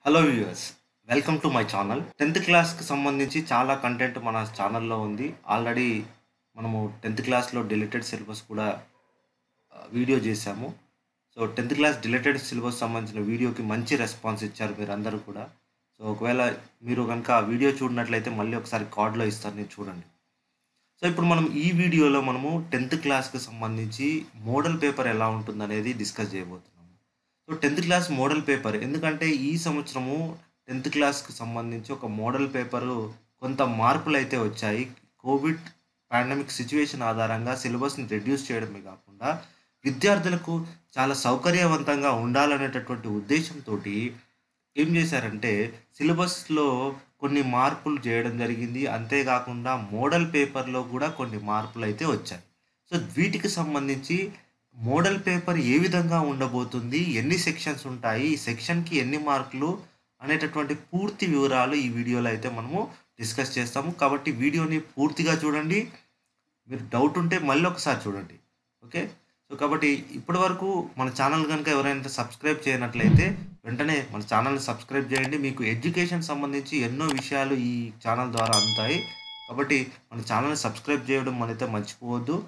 hello viewers welcome to my channel tenth క్లాస్కి సంబంధించి చాలా కంటెంట్ మన ఛానల్లో ఉంది ఆల్రెడీ మనము టెన్త్ క్లాస్లో డిలీటెడ్ సిలబస్ కూడా ఆ, వీడియో చేశాము so tenth class deleted syllabus సంబంధించిన వీడియోకి మంచి రెస్పాన్స్ ఇచ్చారు మీరు అందరూ కూడా సో ఒకవేళ మీరు కనుక ఆ వీడియో చూడనట్లయితే మళ్ళీ ఒకసారి కార్డ్లో ఇస్తాను నేను చూడండి సో ఇప్పుడు మనం ఈ వీడియోలో మనము టెన్త్ క్లాస్కి సంబంధించి మోడల్ పేపర్ ఎలా ఉంటుందనేది డిస్కస్ చేయబోతున్నాము so tenth class model paper ఎందుకంటే ఈ సంవత్సరము టెన్త్ క్లాస్కి సంబంధించి ఒక మోడల్ పేపరు కొంత మార్పులు అయితే వచ్చాయి కోవిడ్ పాండమిక్ సిచ్యువేషన్ ఆధారంగా సిలబస్ని రెడ్యూస్ చేయడమే కాకుండా విద్యార్థులకు చాలా సౌకర్యవంతంగా ఉండాలనేటటువంటి ఉద్దేశంతో ఏం చేశారంటే సిలబస్లో కొన్ని మార్పులు చేయడం జరిగింది అంతేకాకుండా మోడల్ పేపర్లో కూడా కొన్ని మార్పులు అయితే వచ్చాయి సో వీటికి సంబంధించి మోడల్ పేపర్ ఏ విధంగా ఉండబోతుంది ఎన్ని సెక్షన్స్ ఉంటాయి ఈ సెక్షన్కి ఎన్ని మార్కులు అనేటటువంటి పూర్తి వివరాలు ఈ వీడియోలో అయితే మనము డిస్కస్ చేస్తాము కాబట్టి వీడియోని పూర్తిగా చూడండి మీరు డౌట్ ఉంటే మళ్ళీ ఒకసారి చూడండి ఓకే సో కాబట్టి ఇప్పటి వరకు మన ఛానల్ కనుక ఎవరైనా సబ్స్క్రైబ్ చేయనట్లయితే వెంటనే మన ఛానల్ని సబ్స్క్రైబ్ చేయండి మీకు ఎడ్యుకేషన్ సంబంధించి ఎన్నో విషయాలు ఈ ఛానల్ ద్వారా అందుతాయి కాబట్టి మన ఛానల్ని సబ్స్క్రైబ్ చేయడం మనైతే మర్చిపోవద్దు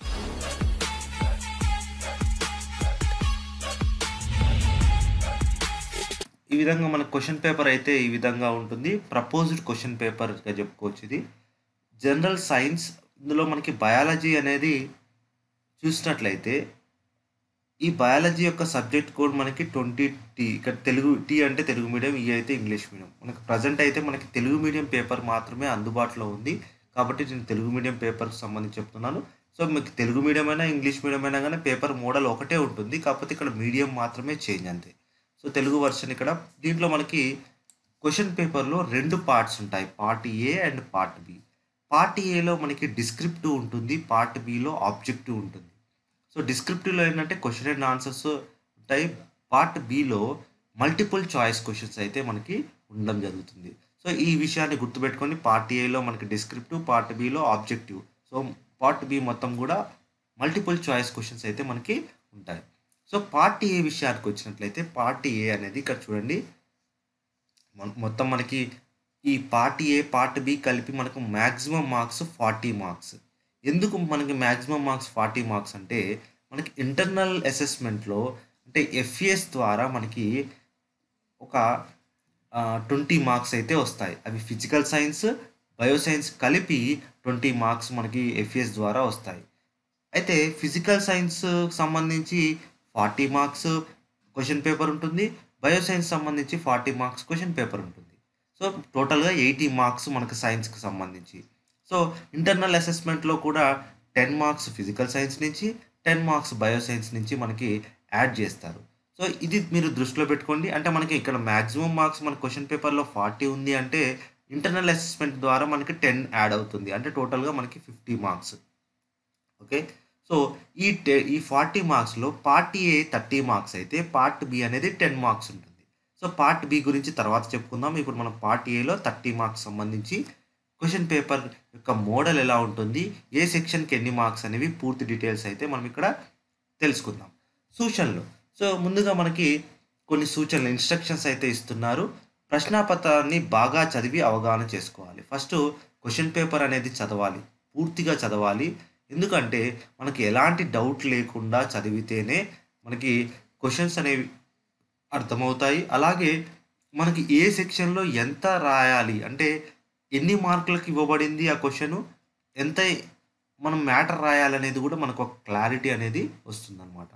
ఈ విధంగా మన క్వశ్చన్ పేపర్ అయితే ఈ విధంగా ఉంటుంది ప్రపోజ్డ్ క్వశ్చన్ పేపర్గా చెప్పుకోవచ్చు ఇది జనరల్ సైన్స్ ఇందులో మనకి బయాలజీ అనేది చూసినట్లయితే ఈ బయాలజీ యొక్క సబ్జెక్ట్ కోడ్ మనకి ట్వంటీ టీ ఇక్కడ తెలుగు టీ అంటే తెలుగు మీడియం ఈ అయితే ఇంగ్లీష్ మీడియం మనకి ప్రజెంట్ అయితే మనకి తెలుగు మీడియం పేపర్ మాత్రమే అందుబాటులో ఉంది కాబట్టి నేను తెలుగు మీడియం పేపర్కి సంబంధించి చెప్తున్నాను సో మీకు తెలుగు మీడియం అయినా ఇంగ్లీష్ మీడియం అయినా కానీ పేపర్ మోడల్ ఒకటే ఉంటుంది కాకపోతే ఇక్కడ మీడియం మాత్రమే చేంజ్ అంతే సో తెలుగు వర్షన్ ఇక్కడ దీంట్లో మనకి క్వశ్చన్ పేపర్లో రెండు పార్ట్స్ ఉంటాయి part A and part B part ఏలో మనకి డిస్క్రిప్టివ్ ఉంటుంది పార్ట్ బిలో ఆబ్జెక్టివ్ ఉంటుంది సో డిస్క్రిప్టివ్లో ఏంటంటే క్వశ్చన్ అండ్ ఆన్సర్స్ ఉంటాయి పార్ట్ బిలో మల్టిపుల్ చాయిస్ క్వశ్చన్స్ అయితే మనకి ఉండడం జరుగుతుంది సో ఈ విషయాన్ని గుర్తుపెట్టుకొని పార్ట్ ఏలో మనకి డిస్క్రిప్టివ్ పార్ట్ బిలో ఆబ్జెక్టివ్ సో పార్ట్ బి మొత్తం కూడా మల్టిపుల్ చాయిస్ క్వశ్చన్స్ అయితే మనకి ఉంటాయి సో పార్ట్ ఏ విషయానికి వచ్చినట్లయితే పార్ట్ ఏ అనేది ఇక్కడ చూడండి మొ- మొత్తం మనకి ఈ పార్ట్ ఏ పార్ట్ బి కలిపి మనకు మ్యాక్సిమం మార్క్స్ ఫార్టీ మార్క్స్ ఎందుకు మనకి మ్యాక్సిమం మార్క్స్ ఫార్టీ మార్క్స్ అంటే మనకి ఇంటర్నల్ అసెస్మెంట్లో అంటే ఎఫ్ఏఎస్ ద్వారా మనకి ఒక ట్వంటీ మార్క్స్ అయితే వస్తాయి అవి ఫిజికల్ సైన్స్ బయోసైన్స్ కలిపి ట్వంటీ మార్క్స్ మనకి ఎఫ్ఏఎస్ ద్వారా వస్తాయి అయితే ఫిజికల్ సైన్స్ సంబంధించి ఫార్టీ మార్క్స్ క్వశ్చన్ పేపర్ ఉంటుంది బయోసైన్స్ సంబంధించి ఫార్టీ మార్క్స్ క్వశ్చన్ పేపర్ ఉంటుంది సో టోటల్గా ఎయిటీ మార్క్స్ మనకు సైన్స్కి సంబంధించి సో ఇంటర్నల్ అసెస్మెంట్లో కూడా టెన్ మార్క్స్ ఫిజికల్ సైన్స్ నుంచి టెన్ మార్క్స్ బయోసైన్స్ నుంచి మనకి యాడ్ చేస్తారు సో ఇది మీరు దృష్టిలో పెట్టుకోండి అంటే మనకి ఇక్కడ మ్యాక్సిమం మార్క్స్ మన క్వశ్చన్ పేపర్లో ఫార్టీ ఉంది అంటే ఇంటర్నల్ అసెస్మెంట్ ద్వారా మనకి టెన్ యాడ్ అవుతుంది అంటే టోటల్గా మనకి ఫిఫ్టీ మార్క్స్ ఓకే సో ఈ టె ఈ ఫార్టీ మార్క్స్లో పార్ట్ ఏ థర్టీ మార్క్స్ అయితే పార్ట్ బి అనేది టెన్ మార్క్స్ ఉంటుంది సో పార్ట్ బి గురించి తర్వాత చెప్పుకుందాం ఇప్పుడు మనం పార్ట్ ఏలో థర్టీ మార్క్స్ సంబంధించి క్వశ్చన్ పేపర్ యొక్క మోడల్ ఎలా ఉంటుంది ఏ సెక్షన్కి ఎన్ని మార్క్స్ అనేవి పూర్తి డీటెయిల్స్ అయితే మనం ఇక్కడ తెలుసుకుందాం సూచనలు సో ముందుగా మనకి కొన్ని సూచనలు ఇన్స్ట్రక్షన్స్ అయితే ఇస్తున్నారు ప్రశ్నాపత్రాన్ని బాగా చదివి అవగాహన చేసుకోవాలి ఫస్ట్ క్వశ్చన్ పేపర్ అనేది చదవాలి పూర్తిగా చదవాలి ఎందుకంటే మనకి ఎలాంటి డౌట్ లేకుండా చదివితేనే మనకి క్వశ్చన్స్ అనేవి అర్థమవుతాయి అలాగే మనకి ఏ సెక్షన్లో ఎంత రాయాలి అంటే ఎన్ని మార్కులకు ఇవ్వబడింది ఆ క్వశ్చన్ ఎంత మనం మ్యాటర్ రాయాలనేది కూడా మనకు ఒక క్లారిటీ అనేది వస్తుందన్నమాట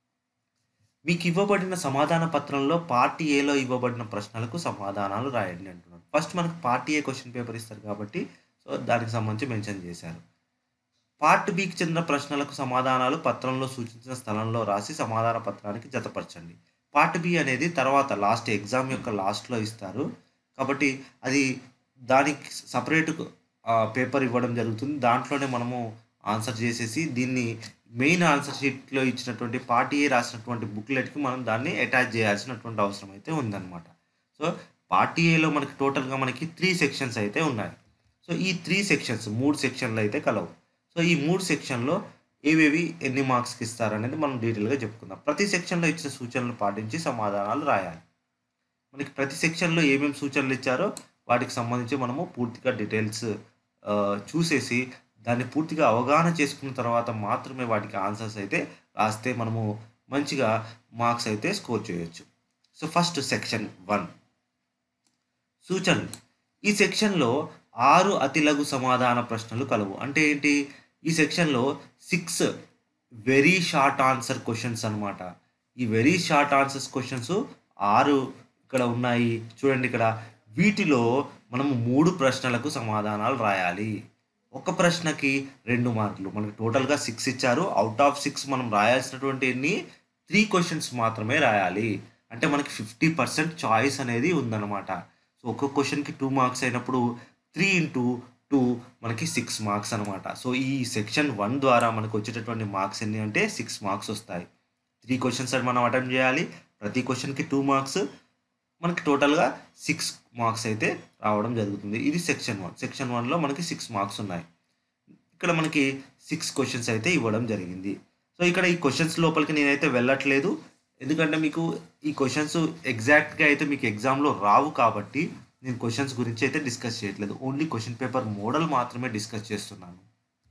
మీకు ఇవ్వబడిన సమాధాన పత్రంలో పార్టీ ఏలో ఇవ్వబడిన ప్రశ్నలకు సమాధానాలు రాయండి అంటున్నాను ఫస్ట్ మనకు పార్టీ ఏ క్వశ్చన్ పేపర్ ఇస్తారు కాబట్టి సో దానికి సంబంధించి మెన్షన్ చేశారు పార్ట్ బికి చెందిన ప్రశ్నలకు సమాధానాలు పత్రంలో సూచించిన స్థలంలో రాసి సమాధాన పత్రానికి జతపరచండి పార్ట్ బి అనేది తర్వాత లాస్ట్ ఎగ్జామ్ యొక్క లాస్ట్లో ఇస్తారు కాబట్టి అది దానికి సపరేట్ పేపర్ ఇవ్వడం జరుగుతుంది దాంట్లోనే మనము ఆన్సర్ చేసేసి దీన్ని మెయిన్ ఆన్సర్ షీట్లో ఇచ్చినటువంటి పార్ట్ ఏ రాసినటువంటి బుక్లెట్కి మనం దాన్ని అటాచ్ చేయాల్సినటువంటి అవసరం అయితే ఉందన్నమాట సో పార్ట్ ఏలో మనకి టోటల్గా మనకి త్రీ సెక్షన్స్ అయితే ఉన్నాయి సో ఈ త్రీ సెక్షన్స్ మూడు సెక్షన్లు అయితే కలవు సో ఈ మూడు సెక్షన్లో ఏవేవి ఎన్ని మార్క్స్కి ఇస్తారనేది మనం డీటెయిల్గా చెప్పుకుందాం ప్రతి సెక్షన్లో ఇచ్చిన సూచనలు పాటించి సమాధానాలు రాయాలి మనకి ప్రతి సెక్షన్లో ఏమేమి సూచనలు ఇచ్చారో వాటికి సంబంధించి మనము పూర్తిగా డీటెయిల్స్ ఆ, చూసేసి దాన్ని పూర్తిగా అవగాహన చేసుకున్న తర్వాత మాత్రమే వాటికి ఆన్సర్స్ అయితే రాస్తే మనము మంచిగా మార్క్స్ అయితే స్కోర్ చేయొచ్చు సో ఫస్ట్ సెక్షన్ వన్ సూచనలు ఈ సెక్షన్లో ఆరు అతి లఘు సమాధాన ప్రశ్నలు కలవు అంటే ఏంటి ఈ సెక్షన్లో six very short answer questions అన్నమాట ఈ వెరీ షార్ట్ ఆన్సర్స్ క్వశ్చన్స్ ఆరు ఇక్కడ ఉన్నాయి చూడండి ఇక్కడ వీటిలో మనము మూడు ప్రశ్నలకు సమాధానాలు రాయాలి ఒక ప్రశ్నకి రెండు మార్కులు మనకి టోటల్గా సిక్స్ ఇచ్చారు అవుట్ ఆఫ్ సిక్స్ మనం రాయాల్సినటువంటి ఎన్ని త్రీ క్వశ్చన్స్ మాత్రమే రాయాలి అంటే మనకి ఫిఫ్టీ పర్సెంట్ చాయిస్ అనేది ఉందన్నమాట సో ఒక్కొక్క క్వశ్చన్కి టూ మార్క్స్ అయినప్పుడు త్రీ ఇంటూ టూ మనకి సిక్స్ మార్క్స్ అనమాట సో ఈ సెక్షన్ వన్ ద్వారా మనకు వచ్చేటటువంటి మార్క్స్ ఎన్ని అంటే సిక్స్ మార్క్స్ వస్తాయి త్రీ క్వశ్చన్స్ అని మనం అటెంప్ట్ చేయాలి ప్రతి క్వశ్చన్కి టూ మార్క్స్ మనకి టోటల్గా సిక్స్ మార్క్స్ అయితే రావడం జరుగుతుంది ఇది సెక్షన్ వన్ సెక్షన్ వన్లో మనకి సిక్స్ మార్క్స్ ఉన్నాయి ఇక్కడ మనకి సిక్స్ క్వశ్చన్స్ అయితే ఇవ్వడం జరిగింది సో ఇక్కడ ఈ క్వశ్చన్స్ లోపలికి నేనైతే వెళ్ళట్లేదు ఎందుకంటే మీకు ఈ క్వశ్చన్స్ ఎగ్జాక్ట్గా అయితే మీకు ఎగ్జామ్లో రావు కాబట్టి నేను క్వశ్చన్స్ గురించి అయితే డిస్కస్ చేయట్లేదు ఓన్లీ క్వశ్చన్ పేపర్ మోడల్ మాత్రమే డిస్కస్ చేస్తున్నాను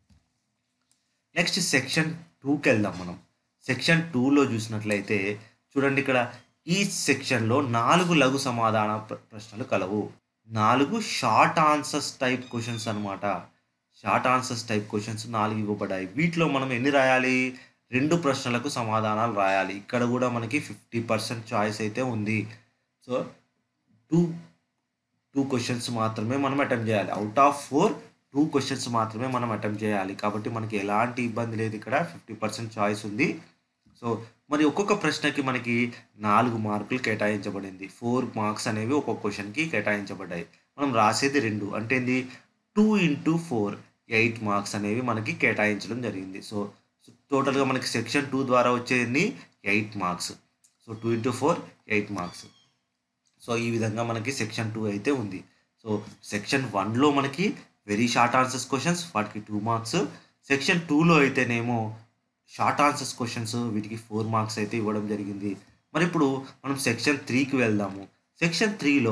నెక్స్ట్ సెక్షన్ టూకి వెళ్దాం మనం సెక్షన్ టూలో చూసినట్లయితే చూడండి ఇక్కడ ఈ సెక్షన్లో నాలుగు లఘు సమాధాన ప్ర- ప్రశ్నలు కలవు నాలుగు షార్ట్ ఆన్సర్స్ టైప్ క్వశ్చన్స్ అన్నమాట షార్ట్ ఆన్సర్స్ టైప్ క్వశ్చన్స్ నాలుగు ఇవ్వబడ్డాయి వీటిలో మనం ఎన్ని రాయాలి రెండు ప్రశ్నలకు సమాధానాలు రాయాలి ఇక్కడ కూడా మనకి ఫిఫ్టీ పర్సెంట్ చాయిస్ అయితే ఉంది సో టూ టూ క్వశ్చన్స్ మాత్రమే మనం అటెంప్ట్ చేయాలి out of four two questions మాత్రమే మనం అటెంప్ట్ చేయాలి కాబట్టి మనకి ఎలాంటి ఇబ్బంది లేదు ఇక్కడ ఫిఫ్టీ పర్సెంట్ చాయిస్ ఉంది సో మరి ఒక్కొక్క ప్రశ్నకి మనకి నాలుగు మార్కులు కేటాయించబడింది ఫోర్ మార్క్స్ అనేవి ఒక్కొక్క క్వశ్చన్కి కేటాయించబడ్డాయి మనం రాసేది రెండు అంటే ఏంది two into four eight marks అనేవి మనకి కేటాయించడం జరిగింది సో టోటల్గా మనకి సెక్షన్ టూ ద్వారా వచ్చేది eight marks so two into four eight marks so ఈ విధంగా మనకి సెక్షన్ టూ అయితే ఉంది సో సెక్షన్ వన్లో మనకి వెరీ షార్ట్ ఆన్సర్స్ క్వశ్చన్స్ వాటికి టూ మార్క్స్ సెక్షన్ టూలో అయితేనేమో షార్ట్ ఆన్సర్స్ క్వశ్చన్స్ వీటికి ఫోర్ మార్క్స్ అయితే ఇవ్వడం జరిగింది మరి ఇప్పుడు మనం సెక్షన్ త్రీకి వెళ్దాము సెక్షన్ త్రీలో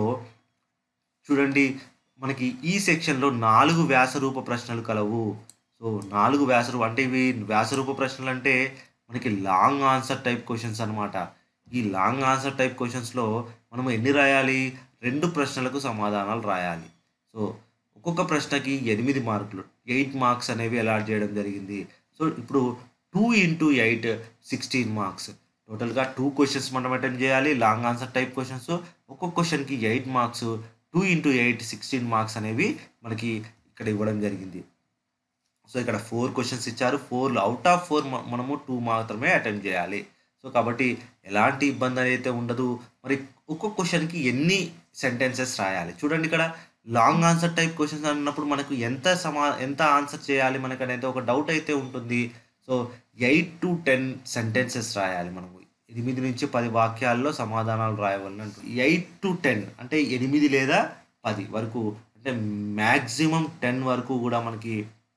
చూడండి మనకి ఈ సెక్షన్లో నాలుగు వ్యాసరూప ప్రశ్నలు కలవు సో నాలుగు వ్యాసరూప అంటే ఇవి వ్యాసరూప ప్రశ్నలు అంటే మనకి లాంగ్ ఆన్సర్ టైప్ క్వశ్చన్స్ అన్నమాట ఈ లాంగ్ ఆన్సర్ టైప్ క్వశ్చన్స్లో మనం ఎన్ని రాయాలి రెండు ప్రశ్నలకు సమాధానాలు రాయాలి సో ఒక్కొక్క ప్రశ్నకి ఎనిమిది మార్కులు ఎయిట్ మార్క్స్ అనేవి అలాట్ చేయడం జరిగింది సో ఇప్పుడు two into eight sixteen marks టోటల్గా టూ క్వశ్చన్స్ మనం అటెంప్ట్ చేయాలి లాంగ్ ఆన్సర్ టైప్ క్వశ్చన్స్ ఒక్కొక్క క్వశ్చన్కి eight marks two into eight sixteen marks అనేవి మనకి ఇక్కడ ఇవ్వడం జరిగింది సో ఇక్కడ ఫోర్ క్వశ్చన్స్ ఇచ్చారు ఫోర్ అవుట్ ఆఫ్ ఫోర్ మనము టూ మాత్రమే అటెంప్ట్ చేయాలి సో కాబట్టి ఎలాంటి ఇబ్బంది అయితే ఉండదు మరి ఒక్కొక్క క్వశ్చన్కి ఎన్ని సెంటెన్సెస్ రాయాలి చూడండి ఇక్కడ లాంగ్ ఆన్సర్ టైప్ క్వశ్చన్స్ అన్నప్పుడు మనకు ఎంత సమా ఎంత ఆన్సర్ చేయాలి మనకు అనేది ఒక డౌట్ అయితే ఉంటుంది so eight to ten sentences రాయాలి మనము ఎనిమిది నుంచి పది వాక్యాల్లో సమాధానాలు రాయవలని అంటుంది ఎయిట్ టు టెన్ అంటే ఎనిమిది లేదా పది వరకు అంటే మ్యాక్సిమం టెన్ వరకు కూడా మనకి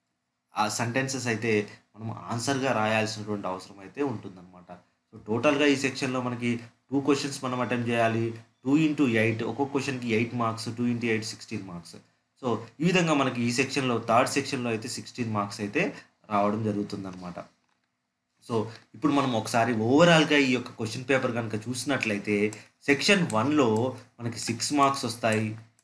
ఆ సెంటెన్సెస్ అయితే మనం ఆన్సర్గా రాయాల్సినటువంటి అవసరం అయితే ఉంటుందన్నమాట సో టోటల్గా ఈ సెక్షన్లో మనకి టూ క్వశ్చన్స్ మనం అటెంప్ట్ చేయాలి టూ ఇంటూ ఎయిట్ ఒక్కొక్క క్వశ్చన్కి eight marks two into eight sixteen marks so ఈ విధంగా మనకి ఈ సెక్షన్లో థర్డ్ సెక్షన్లో అయితే సిక్స్టీన్ మార్క్స్ అయితే రావడం జరుగుతుందన్నమాట సో ఇప్పుడు మనం ఒకసారి ఓవరాల్గా ఈ యొక్క క్వశ్చన్ పేపర్ కనుక చూసినట్లయితే సెక్షన్ వన్లో మనకి సిక్స్ మార్క్స్ వస్తాయి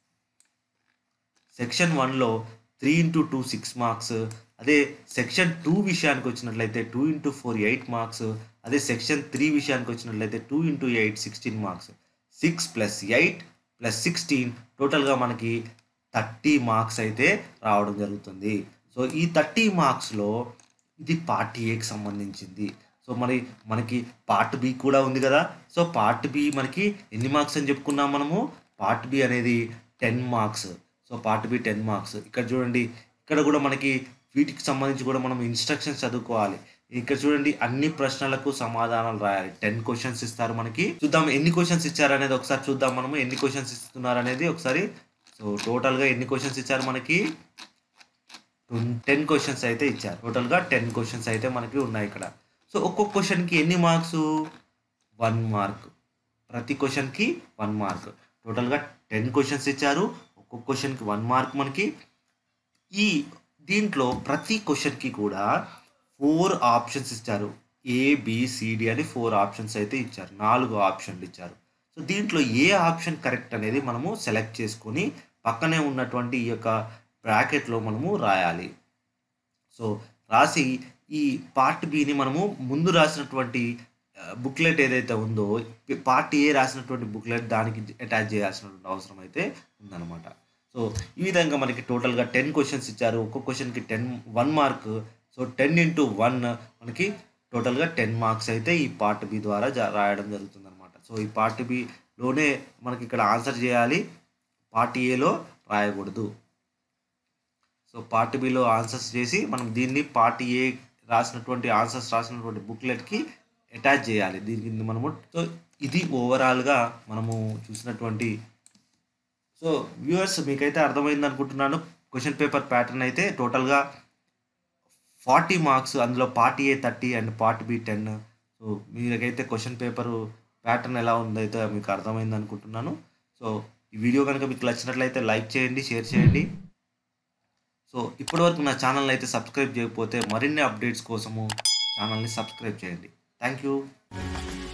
సెక్షన్ వన్లో three into two six marks అదే సెక్షన్ టూ విషయానికి వచ్చినట్లయితే two into four eight marks అదే సెక్షన్ త్రీ విషయానికి వచ్చినట్లయితే two into eight sixteen marks six plus eight plus sixteen టోటల్గా మనకి థర్టీ మార్క్స్ అయితే రావడం జరుగుతుంది సో ఈ థర్టీ మార్క్స్లో ఇది పార్ట్ ఏకి సంబంధించింది సో మరి మనకి పార్ట్ బి కూడా ఉంది కదా సో పార్ట్ బి మనకి ఎన్ని మార్క్స్ అని చెప్పుకున్నాం మనము పార్ట్ బి అనేది ten marks so part B ten marks ఇక్కడ చూడండి ఇక్కడ కూడా మనకి వీటికి సంబంధించి కూడా మనం ఇన్స్ట్రక్షన్స్ చదువుకోవాలి ఇక్కడ చూడండి అన్ని ప్రశ్నలకు సమాధానాలు రాయాలి టెన్ క్వశ్చన్స్ ఇస్తారు మనకి చూద్దాం ఎన్ని క్వశ్చన్స్ ఇచ్చారు అనేది ఒకసారి చూద్దాం మనము ఎన్ని క్వశ్చన్స్ ఇస్తున్నారు అనేది ఒకసారి సో టోటల్గా ఎన్ని క్వశ్చన్స్ ఇచ్చారు మనకి టెన్ క్వశ్చన్స్ అయితే ఇచ్చారు టోటల్గా టెన్ క్వశ్చన్స్ అయితే మనకి ఉన్నాయి ఇక్కడ సో ఒక్కొక్క క్వశ్చన్కి ఎన్ని మార్క్స్ వన్ మార్క్ ప్రతి క్వశ్చన్కి వన్ మార్క్ టోటల్గా టెన్ క్వశ్చన్స్ ఇచ్చారు ఒక్కొక్క క్వశ్చన్కి వన్ మార్క్ మనకి ఈ దీంట్లో ప్రతి క్వశ్చన్కి కూడా ఫోర్ ఆప్షన్స్ ఇచ్చారు ఏబిసిడి అని ఫోర్ ఆప్షన్స్ అయితే ఇచ్చారు నాలుగు ఆప్షన్లు ఇచ్చారు సో దీంట్లో ఏ ఆప్షన్ కరెక్ట్ అనేది మనము సెలెక్ట్ చేసుకొని పక్కనే ఉన్నటువంటి ఈ యొక్క బ్రాకెట్లో మనము రాయాలి సో రాసి ఈ పార్ట్ బిని మనము ముందు రాసినటువంటి బుక్లెట్ ఏదైతే ఉందో పార్ట్ ఏ రాసినటువంటి బుక్లెట్ దానికి అటాచ్ చేయాల్సినటువంటి అవసరం అయితే ఉందన్నమాట సో ఈ విధంగా మనకి టోటల్గా టెన్ క్వశ్చన్స్ ఇచ్చారు ఒక్కొక్క క్వశ్చన్కి ten one mark so ten into one మనకి టోటల్గా టెన్ మార్క్స్ అయితే ఈ పార్ట్ బి ద్వారా జా- రాయడం జరుగుతుంది అనమాట సో ఈ పార్ట్ బిలోనే మనకి ఇక్కడ ఆన్సర్ చేయాలి పార్ట్ ఏలో రాయకూడదు సో పార్ట్ బిలో ఆన్సర్స్ చేసి మనం దీన్ని పార్ట్ ఏ రాసినటువంటి ఆన్సర్స్ రాసినటువంటి బుక్లెట్కి అటాచ్ చేయాలి దీనికి మనము సో ఇది ఓవరాల్గా మనము చూసినటువంటి సో వ్యూవర్స్ మీకైతే అర్థమైంది అనుకుంటున్నాను క్వశ్చన్ పేపర్ ప్యాటర్న్ అయితే టోటల్గా ఫార్టీ మార్క్స్ అందులో part A thirty and part B ten so మీకైతే క్వశ్చన్ పేపర్ ప్యాటర్న్ ఎలా ఉందైతే మీకు అర్థమైంది అనుకుంటున్నాను సో ఈ వీడియో కనుక మీకు నచ్చినట్లయితే లైక్ చేయండి షేర్ చేయండి సో ఇప్పటివరకు నా ఛానల్ అయితే సబ్స్క్రైబ్ చేయకపోతే మరిన్ని అప్డేట్స్ కోసము ఛానల్ని సబ్స్క్రైబ్ చేయండి థ్యాంక్ యూ